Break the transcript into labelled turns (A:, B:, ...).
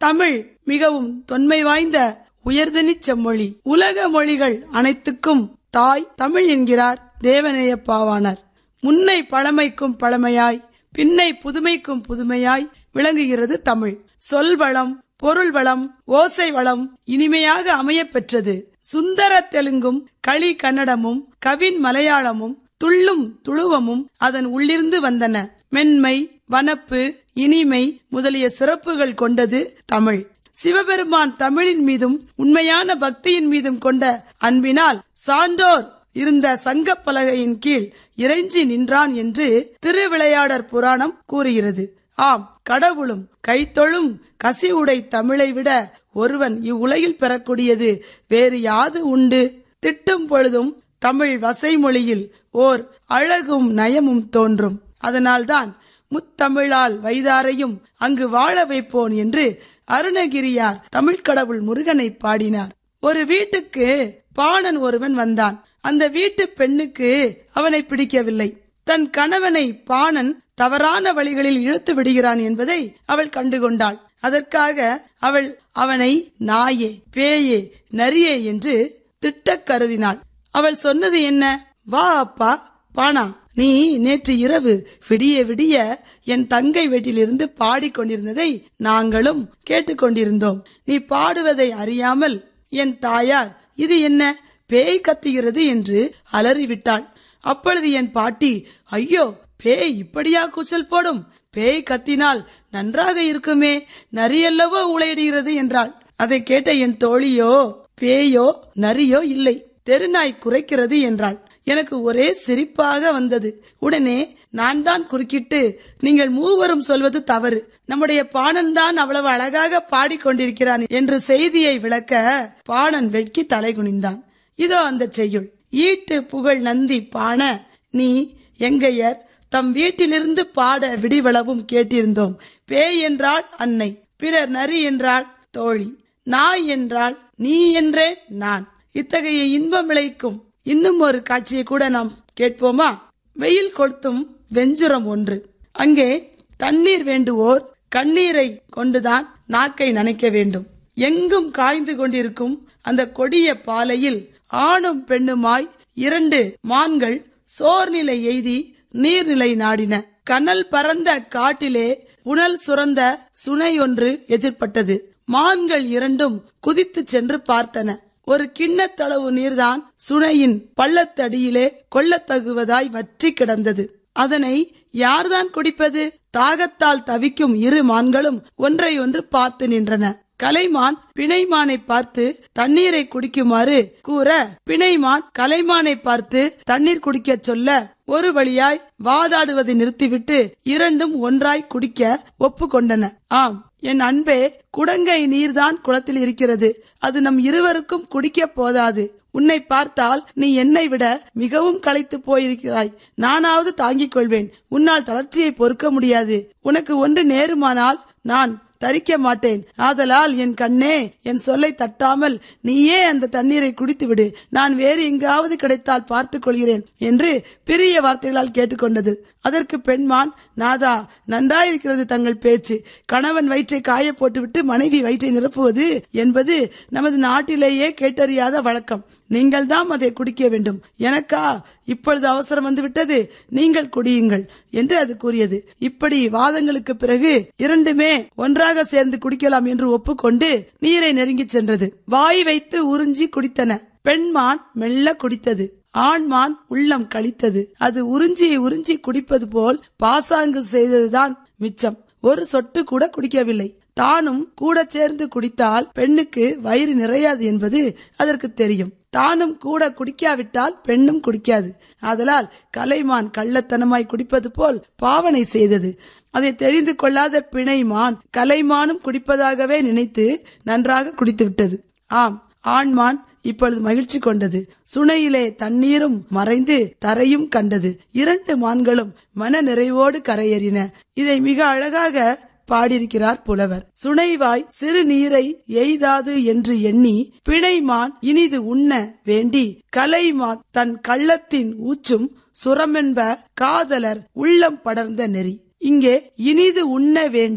A: தமிழ் மிகவும் தொன்மை வாய்ந்த உயர்தனிச் செம்மொழி உலக மொழிகள் அனைத்துக்கும் தாய் தமிழ் என்கிறார் தேவநேய பாவாணர் முன்னை பழமைக்கும் பழமையாய் பின்னை புதுமைக்கும் புதுமையாய் விளங்குகிறது தமிழ் சொல் வளம் பொருள் வளம் ஓசை வளம் இனிமையாக அமையப் பெற்றது சுந்தர தெலுங்கும் களி கன்னடமும் கவின் மலையாளமும் துள்ளும் துளுவமும் அதன் உள்ளிருந்து வந்தன மென்மை வனப்பு இனிமை முதலிய சிறப்புகள் கொண்டது தமிழ் சிவபெருமான் தமிழின் மீதும் உண்மையான பக்தியின் மீதும் கொண்ட அன்பினால் சான்றோர் இருந்த சங்கப் பலகையின் கீழ் இறைஞ்சி நின்றான் என்று திருவிளையாடற் புராணம் கூறுகிறது ஆம் கடவுளும் கைத்தொழும் கசி உடை தமிழை விட ஒருவன் இவ்வுலகில் பெறக்கூடியது வேறு யாது உண்டு திட்டும் பொழுதும் தமிழ் வசைமொழியில் ஓர் அழகும் நயமும் தோன்றும் அதனால்தான் முத்தமிழால் வைதாரையும் அங்கு வாழ வைப்போன் என்று அருணகிரியார் தமிழ்க் கடவுள் முருகனை பாடினார் ஒரு வீட்டுக்கு பாணன் ஒருவன் வந்தான் அந்த வீட்டு பெண்ணுக்கு அவனை பிடிக்கவில்லை தன் கணவனை பாணன் தவறான வழிகளில் இழுத்து விடுகிறான் என்பதை அவள் கண்டுகொண்டாள் அதற்காக அவள் அவனை நாயே பேயே நரியே என்று திட்டக் கருதினாள் அவள் சொன்னது என்ன வா அப்பா பானா நீ நேற்று இரவு விடிய விடிய என் தங்கை வீட்டிலிருந்து பாடிக்கொண்டிருந்ததை நாங்களும் கேட்டுக்கொண்டிருந்தோம் நீ பாடுவதை அறியாமல் என் தாயார் இது என்ன பேய் கத்துகிறது என்று அலறிவிட்டாள் அப்பொழுது என் பாட்டி ஐயோ பேய் இப்படியா கூச்சல் போடும் பேய் கத்தினால் நன்றாக இருக்குமே நரியல்லவோ உளையிடுகிறது என்றாள் அதை கேட்ட என் தோழியோ பேயோ நரியோ இல்லை தெருநாய் குறைக்கிறது என்றாள் எனக்கு ஒரே சிரிப்பாக வந்தது உடனே நான் தான் குறுக்கிட்டு நீங்கள் மூவரும் சொல்வது தவறு நம்முடைய பாணன் தான் அவ்வளவு அழகாக பாடிக்கொண்டிருக்கிறான் என்று செய்தியை விளக்க பாணன் வெட்கி தலை குனிந்தான் இதோ அந்த செய்யுள் ஈட்டு புகழ் நந்தி பாண நீ எங்கையர் தம் வீட்டிலிருந்து பாட விடிவளவும் கேட்டிருந்தோம் பேய் என்றால் அன்னை பிறர் நரி என்றால் தோழி நாய் என்றால் நீ என்றே நான் இத்தகைய இன்பம் விளைக்கும் இன்னும் ஒரு காட்சியை கூட நாம் கேட்போமா வெயில் கொளுத்தும் வெஞ்சுரம் ஒன்று அங்கே தண்ணீர் வேண்டுவோர் கண்ணீரை கொண்டுதான் நாக்கை நனைக்க வேண்டும் எங்கும் காய்ந்து கொண்டிருக்கும் அந்த கொடிய பாலையில் ஆணும் பெண்ணுமாய் இரண்டு மான்கள் சோர்நிலை எய்தி நீர்நிலை நாடின கனல் பறந்த காட்டிலே புனல் சுரந்த சுனை ஒன்று எதிர்பட்டது மான்கள் இரண்டும் குதித்து சென்று பார்த்தன ஒரு கிண்ணத்தளவு நீர்தான் சுனையின் பள்ளத்தடியிலே கொள்ளத்தகுவதாய் வற்றி கிடந்தது அதனை யார்தான் குடிப்பது தாகத்தால் தவிக்கும் இரு மான்களும் ஒன்றை ஒன்று பார்த்து நின்றன கலைமான் பிணைமானை பார்த்து தண்ணீரை குடிக்குமாறு கூற பிணைமான் கலைமானை பார்த்து தண்ணீர் குடிக்கச் சொல்ல ஒரு வழியாய் வாதாடுவதை நிறுத்திவிட்டு இரண்டும் ஒன்றாய் குடிக்க ஒப்புக்கொண்டன ஆம் என் அன்பே குடங்கை நீர்தான் குளத்தில் இருக்கிறது அது நம் இருவருக்கும் குடிக்க போதாது உன்னை பார்த்தால் நீ என்னை விட மிகவும் களைத்து போயிருக்கிறாய் நானாவது தாங்கிக் கொள்வேன் உன்னால் தளர்ச்சியை பொறுக்க முடியாது உனக்கு ஒன்று நேருமானால் நான் தரிக்க மாட்டேன் ஆதலால் என் கண்ணே என் சொல்லை தட்டாமல் நீயே அந்த தண்ணீரை குடித்து விடு நான் வேறு எங்காவது கிடைத்தால் பார்த்துக் கொள்கிறேன் என்று பெரிய வார்த்தைகளால் கேட்டுக்கொண்டது அதற்கு பெண்மான் நாதா நன்றாயிருக்கிறது தங்கள் பேச்சு கணவன் வயிற்றை காய போட்டுவிட்டு மனைவி வயிற்றை நிரப்புவது என்பது நமது நாட்டிலேயே கேட்டறியாத வழக்கம் நீங்கள் தான் அதை குடிக்க வேண்டும் எனக்கா இப்பொழுது அவசரம் வந்து விட்டது நீங்கள் குடியுங்கள் என்று அது கூறியது இப்படி வாதங்களுக்கு பிறகு இரண்டுமே ஒன்றாக சேர்ந்து குடிக்கலாம் என்று ஒப்புக்கொண்டு நீரை நெருங்கி சென்றது வாய் வைத்து உறிஞ்சி குடித்தன பெண்மான் மெல்ல குடித்தது ஆண்மான் உள்ளம் கழித்தது அது உறிஞ்சி உறிஞ்சி குடிப்பது போல் பாசாங்கு செய்ததுதான் மிச்சம் ஒரு சொட்டு கூட குடிக்கவில்லை தானும் கூட சேர்ந்து குடித்தால் பெண்ணுக்கு வயிறு நிறையாது என்பது அதற்கு தெரியும் தானும் கூட குடிக்காவிட்டால் பெண்ணும் குடிக்காது ஆதலால் கலைமான் கள்ளத்தனமாய் குடிப்பது போல் பாவனை செய்தது அதை தெரிந்து கொள்ளாத பிணைமான் கலைமானும் குடிப்பதாகவே நினைத்து நன்றாக குடித்து விட்டது ஆம் ஆண்மான் இப்பொழுது மகிழ்ச்சி கொண்டது சுனையிலே தண்ணீரும் மறைந்து தரையும் கண்டது இரண்டு மான்களும் மன நிறைவோடு கரையேறின இதை மிக அழகாக பாடியிருக்கிறார் புலவர் சுனைவாய் சிறு நீரை எய்தாது என்று எண்ணி பிணைமான் இனிது உண்ண வேண்டி கலைமான் தன் கள்ளத்தின் ஊச்சும் சுரமென்ப காதலர் உள்ளம் படர்ந்த நெறி இங்கே இனிது உண்ண வேண்டி